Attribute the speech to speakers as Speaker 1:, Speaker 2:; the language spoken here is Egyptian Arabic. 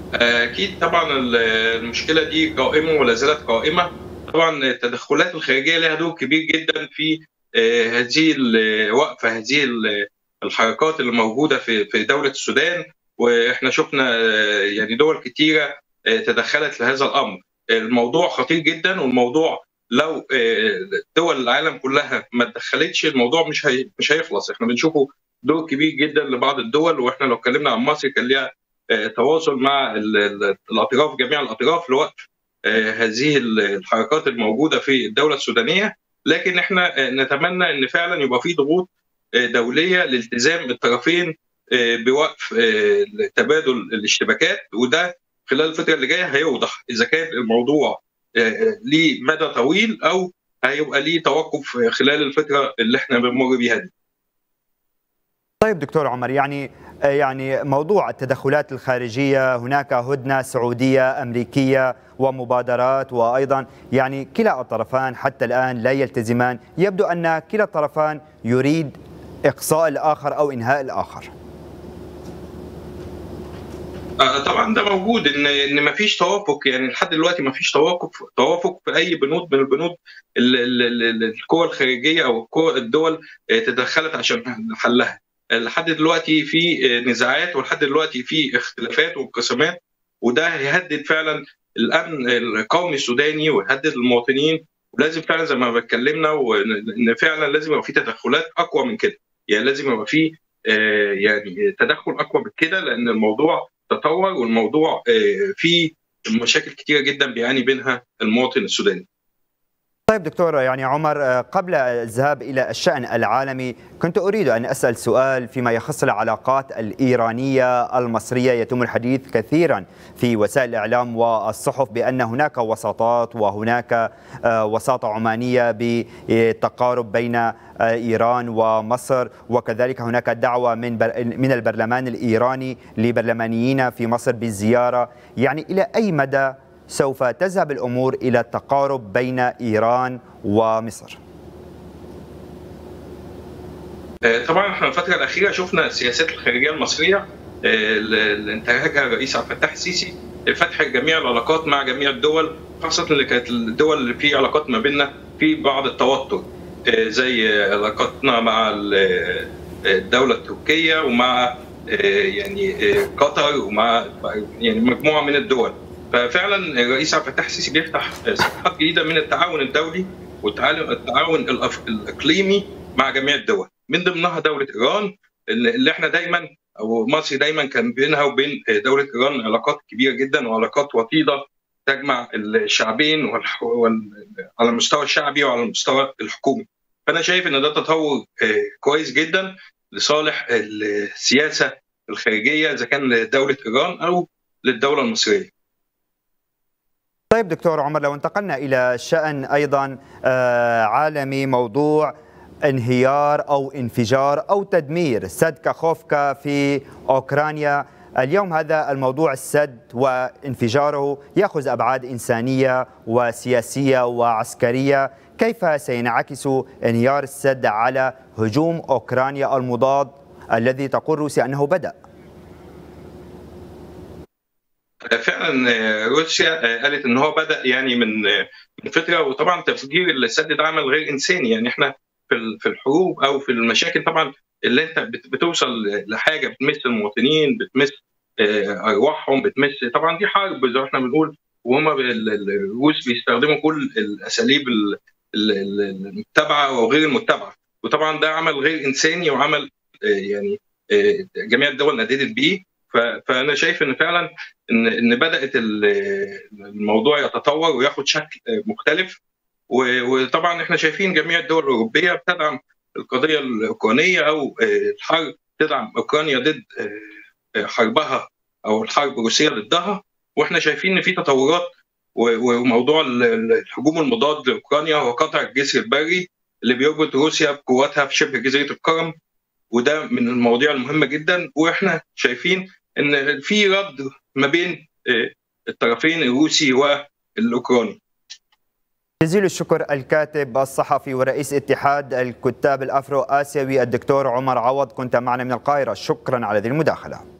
Speaker 1: اكيد طبعا المشكله دي قائمه ولا زالت قائمه طبعا التدخلات الخارجيه لها دور كبير جدا في هذه وقف هذه الحركات اللي موجوده في في دوله السودان واحنا شفنا يعني دول كتيره تدخلت في هذا الامر الموضوع خطير جدا والموضوع لو دول العالم كلها ما اتدخلتش الموضوع مش هي مش هيخلص احنا بنشوفه دور كبير جدا لبعض الدول واحنا لو اتكلمنا عن مصر كان ليها تواصل مع الاطراف جميع الاطراف لوقف هذه الحركات الموجوده في الدوله السودانيه لكن احنا نتمنى ان فعلا يبقى في ضغوط دوليه لالتزام الطرفين بوقف تبادل الاشتباكات وده خلال الفتره اللي جايه هيوضح اذا كان الموضوع ليه مدى طويل او هيبقى ليه توقف خلال الفتره اللي احنا بنمر بيها دي.
Speaker 2: طيب دكتور عمر يعني يعني موضوع التدخلات الخارجيه هناك هدنه سعوديه امريكيه ومبادرات وايضا يعني كلا الطرفان حتى الان لا يلتزمان يبدو ان كلا الطرفان يريد اقصاء الاخر او انهاء الاخر.
Speaker 1: طبعا ده موجود ان ان ما فيش توافق يعني لحد دلوقتي ما فيش توافق توافق في اي بنود من البنود القوى الخارجيه او القوى الدول تدخلت عشان حلها لحد دلوقتي في نزاعات ولحد دلوقتي في اختلافات وانقسامات وده هيهدد فعلا الامن القومي السوداني ويهدد المواطنين ولازم فعلا زي ما اتكلمنا وان فعلا لازم يبقى في تدخلات اقوى من كده يعني لازم يبقى في يعني تدخل اقوى من كده لان الموضوع تطور والموضوع فيه مشاكل كتيره جدا بيعاني منها المواطن السوداني.
Speaker 2: طيب دكتور يعني عمر قبل الذهاب الى الشان العالمي كنت اريد ان اسال سؤال فيما يخص العلاقات الايرانيه المصريه يتم الحديث كثيرا في وسائل الاعلام والصحف بان هناك وساطات وهناك وساطه عمانيه بالتقارب بين ايران ومصر وكذلك هناك دعوه من من البرلمان الايراني لبرلمانيين في مصر بالزياره يعني الى اي مدى سوف تذهب الامور الى التقارب بين ايران ومصر؟
Speaker 1: طبعا احنا الفتره الاخيره شفنا السياسات الخارجيه المصريه اللي انتهجها الرئيس عبد الفتاح السيسي فتح جميع العلاقات مع جميع الدول خاصه اللي كانت الدول اللي في علاقات ما بيننا في بعض التوتر زي علاقاتنا مع الدوله التركيه ومع يعني قطر ومع يعني مجموعه من الدول ففعلا الرئيس عبد الفتاح السيسي بيفتح صفحات جديده من التعاون الدولي والتعاون الاقليمي مع جميع الدول من ضمنها دوله ايران اللي احى دايما او مصر دايما كان بينها وبين دوله ايران علاقات كبيره جدا وعلاقات وطيده تجمع الشعبين على المستوى الشعبي وعلى المستوى الحكومي فانا شايف ان ده تطور كويس جدا لصالح السياسه الخارجيه اذا كان لدوله ايران او للدوله المصريه
Speaker 2: طيب دكتور عمر لو انتقلنا الى شان ايضا عالمي موضوع انهيار او انفجار او تدمير سد كاخوفكا في اوكرانيا اليوم هذا الموضوع السد وانفجاره ياخذ ابعاد انسانيه وسياسيه وعسكريه كيف سينعكس انهيار السد على هجوم اوكرانيا المضاد الذي تقول روسيا انه بدا
Speaker 1: فعلا روسيا قالت ان هو بدا يعني من من فتره وطبعا تفجير السد ده عمل غير انساني يعني احنا في في الحروب او في المشاكل طبعا اللي انت بتوصل لحاجه بتمس المواطنين بتمس ارواحهم بتمس طبعا دي حرب زي ما احنا بنقول وهم الروس بيستخدموا كل الاساليب المتبعه وغير المتبعه وطبعا ده عمل غير انساني وعمل يعني جميع الدول نددت بيه فانا شايف ان فعلا ان ان بدات الموضوع يتطور وياخد شكل مختلف وطبعا احنا شايفين جميع الدول الاوروبيه بتدعم القضيه الاوكرانيه او الحرب تدعم اوكرانيا ضد حربها او الحرب الروسيه ضدها واحنا شايفين ان في تطورات وموضوع الهجوم المضاد لاوكرانيا هو قطع الجسر البري اللي بيربط روسيا بقواتها في شبه جزيره القرم وده من المواضيع المهمه جدا واحنا شايفين ان في رد ما بين الطرفين الروسي والاوكراني
Speaker 2: جزيل الشكر الكاتب الصحفي ورئيس اتحاد الكتاب الافرو اسيوي الدكتور عمر عوض كنت معنا من القاهره شكرا على هذه المداخله